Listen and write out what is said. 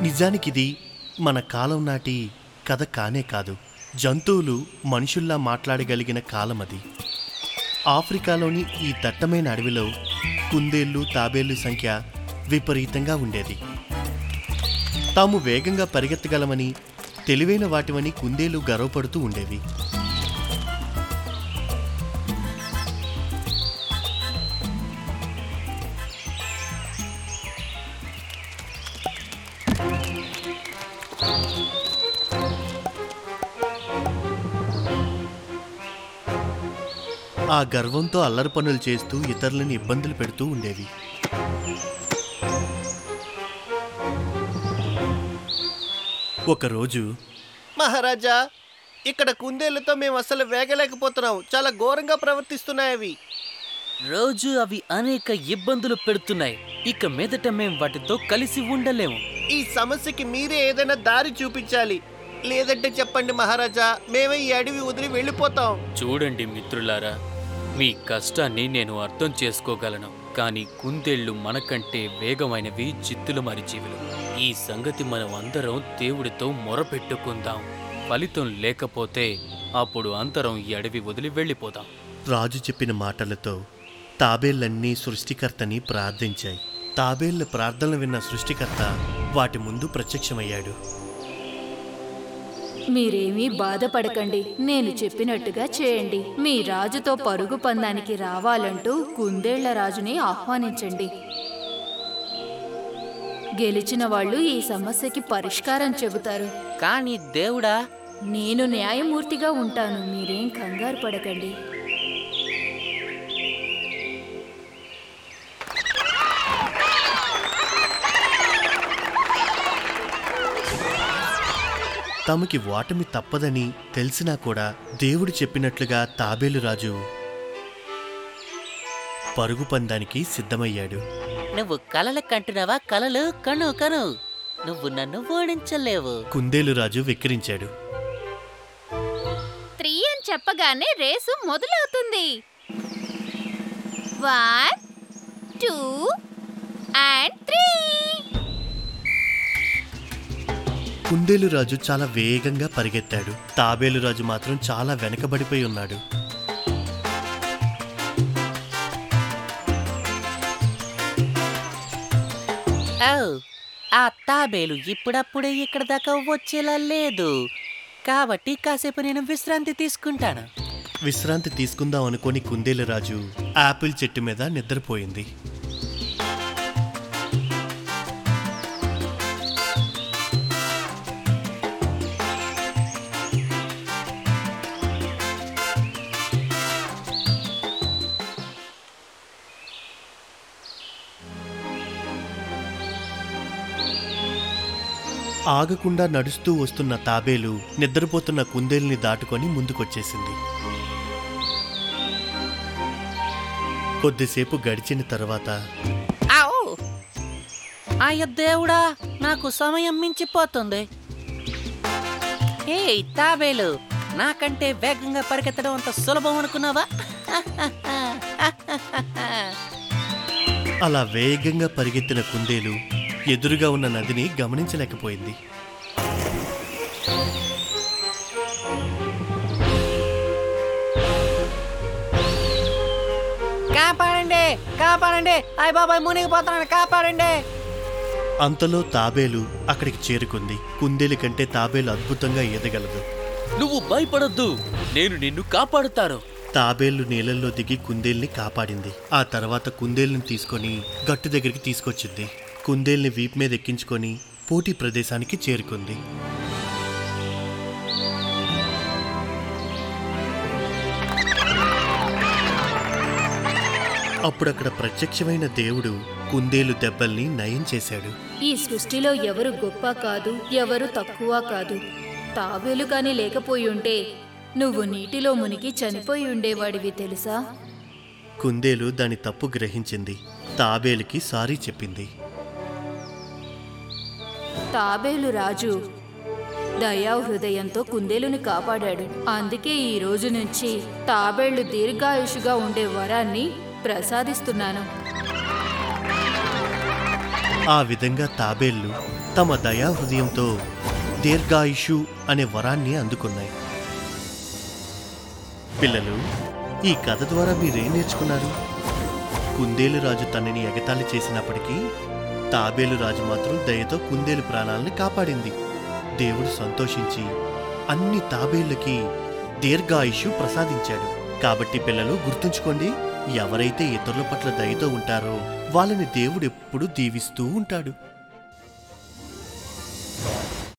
నిజానికిది మన కాలం నాటి కథ కానే కాదు జంతువులు మనుషుల్లా మాట్లాడగలిగిన కాలం అది ఆఫ్రికాలోని ఈ దట్టమైన అడవిలో కుందేళ్ళు తాబేళ్ళు సంఖ్య విపరీతంగా ఉండేది తాము వేగంగా పరిగెత్తగలమని తెలివైన వాటివని కుందేలు గర్వపడుతూ ఉండేవి ఆ గర్వంతో అల్లరి పనులు చేస్తూ ఇతరులని ఇబ్బందులు పెడుతూ ఉండేవి ఒకరోజు మహారాజా ఇక్కడ కుందేళ్లతో మేము అసలు వేగలేకపోతున్నాం చాలా ఘోరంగా ప్రవర్తిస్తున్నాయి అవి రోజు అవి అనేక ఇబ్బందులు పెడుతున్నాయి ఇక మీదట మేం వాటితో కలిసి ఉండలేము ఈ సమస్యకి మీరే ఏదైనా దారి చూపించాలి లేదంటే చెప్పండి మహారాజా మేమే ఈ అడవి వదిలి వెళ్ళిపోతాం చూడండి మిత్రులారా మీ కష్టాన్ని నేను అర్థం చేసుకోగలను కానీ కుందేళ్లు మనకంటే వేగమైనవి జిత్తులు మరి జీవులు ఈ సంగతి మనం అందరం దేవుడితో మొరపెట్టుకుందాం ఫలితం లేకపోతే అప్పుడు అందరం ఈ అడవి వదిలి వెళ్ళిపోదాం రాజు చెప్పిన మాటలతో తాబేళ్లన్నీ సృష్టికర్తని ప్రార్థించాయి తాబేళ్ల ప్రార్థనలు విన్న సృష్టికర్త వాటి ముందు ప్రత్యక్షమయ్యాడు మీరేమీ బాధపడకండి నేను చెప్పినట్టుగా చేయండి మీ రాజుతో పరుగు పందానికి రావాలంటూ కుందేళ్ల రాజుని ఆహ్వానించండి గెలిచిన వాళ్ళు ఈ సమస్యకి పరిష్కారం చెబుతారు కానీ దేవుడా నేను న్యాయమూర్తిగా ఉంటాను మీరేం కంగారు పడకండి తమకి ఓటమి తప్పదని తెలిసినా కూడా దేవుడు చెప్పినట్లుగా తాబేలు రాజు పరుగు పందానికి సిద్ధమయ్యాడు నువ్వు కలలు కంటున్నావా కలలు కను కను నువ్వు నన్ను ఓడించలేవు కుందేలు రాజు వెక్కిరించాడు త్రీ అని చెప్పగానే రేసు మొదలవుతుంది వన్ టూ అండ్ త్రీ కుందేలు రాజు చాలా వేగంగా పరిగెత్తాడు తాబేలు రాజు మాత్రం చాలా వెనకబడిపోయి ఉన్నాడు ఓ ఆ తాబేలు ఇప్పుడప్పుడే ఇక్కడ దాకా వచ్చేలా లేదు కాబట్టి కాసేపు నేను విశ్రాంతి తీసుకుంటాను విశ్రాంతి తీసుకుందాం అనుకోని కుందేలు రాజు ఆపిల్ చెట్టు మీద నిద్రపోయింది ఆగకుండా నడుస్తూ వస్తున్న తాబేలు నిద్రపోతున్న కుందేలుని దాటుకొని ముందుకొచ్చేసింది కొద్దిసేపు గడిచిన తర్వాత ఆవు అయ్య దేవుడా నాకు సమయం మించిపోతుంది ఏ తాబేలు నాకంటే వేగంగా పరిగెత్తడం అంత సులభం అనుకున్నావా అలా వేగంగా పరిగెత్తిన కుందేలు ఎదురుగా ఉన్న నదిని గమనించలేకపోయింది కాపాడండి కాపాడండి అయ్య బాబాయ్ మునిగిపోతున్నాను కాపాడండి అంతలో తాబేలు అక్కడికి చేరుకుంది కుందేలు కంటే తాబేలు అద్భుతంగా ఈదగలదు నువ్వు భయపడొద్దు నేను నిన్ను కాపాడుతాను తాబేలు నీళ్ళల్లో దిగి కుందేల్ని కాపాడింది ఆ తర్వాత కుందేలుని తీసుకొని గట్టు దగ్గరికి తీసుకొచ్చింది కుందేల్ని వీపు మీద ఎక్కించుకొని పోటీ ప్రదేశానికి చేరుకుంది అప్పుడక్కడ ప్రత్యక్షమైన దేవుడు కుందేలు దెబ్బల్ని నయం చేశాడు ఈ సృష్టిలో ఎవరు గొప్ప కాదు ఎవరు తక్కువ కాదు తాబేలు కాని లేకపోయి ఉంటే నువ్వు నీటిలో మునిగి చనిపోయి ఉండేవాడివి తెలుసా కుందేలు దాని తప్పు గ్రహించింది తాబేలుకి సారీ చెప్పింది తాబేలు రాజు దయా హృదయంతో కుందేలుని కాపాడాడు అందుకే ఈ రోజు నుంచి తాబేళ్లు దీర్ఘాయుషుగా ఉండే వరాన్ని ప్రసాదిస్తున్నాను ఆ విధంగా తాబేళ్లు తమ దయా హృదయంతో దీర్ఘాయుషు అనే వరాన్ని అందుకున్నాయి పిల్లలు ఈ కథ ద్వారా మీరేం నేర్చుకున్నారు కుందేలు రాజు తనని ఎగతాళి చేసినప్పటికీ తాబేలు రాజు మాత్రం దయతో కుందేలు ప్రాణాలను కాపాడింది దేవుడు సంతోషించి అన్ని తాబేళ్లకి దీర్ఘాయుషు ప్రసాదించాడు కాబట్టి పిల్లలు గుర్తుంచుకోండి ఎవరైతే ఇతరుల పట్ల దయతో ఉంటారో వాళ్ళని దేవుడు ఎప్పుడూ దీవిస్తూ ఉంటాడు